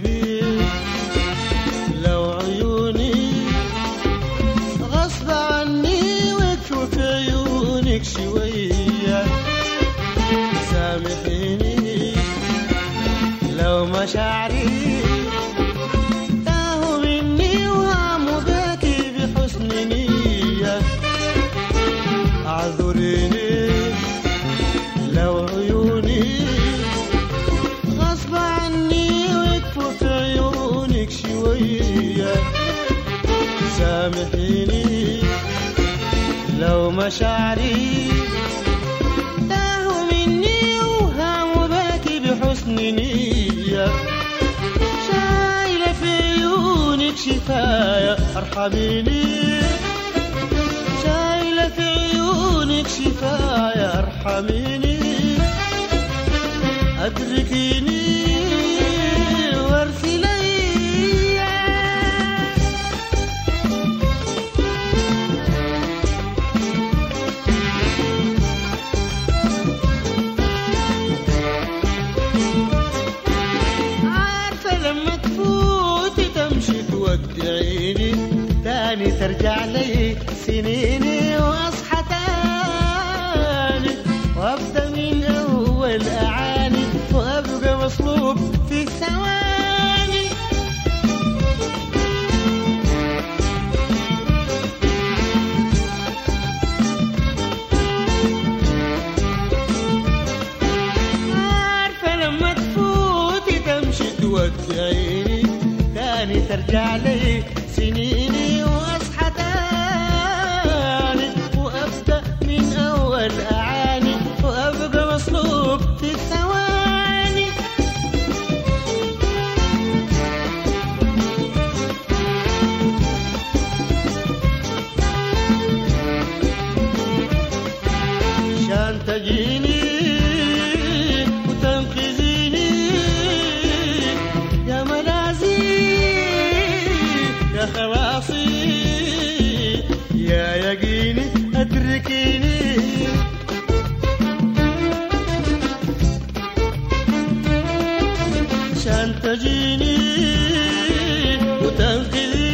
اعذريني لو عيوني غصب عني وكفوف عيونك شوية سامحيني لو مشاعري تاهوا مني وهاموا باكي بحسن نية اعذريني لو عيوني غصب عني وكفوف عيونك شوية سامحيني لو مشاعري تاهوا مني وهاموا باكي بحسن نية شايلة في عيونك شفاية ارحميني شايلة في عيونك شفاية ارحميني أدركيني وارسلي عارفة لما تفوتي تمشي تودعيني تاني ترجع لي سنيني واصحى تاني وابدا من اول اعاني وابقى مصلوب في ثواني عارفة لما تفوتي تمشي تودعيني تاني ترجع لي سنيني واصحى تاني وابدا من اول اعاني وابقى مصلوب في ثواني عشان تجيني وتنقذيني يا ملاذي يا خلاصي يا يقيني ادركيني عشان تجيني وتنقذيني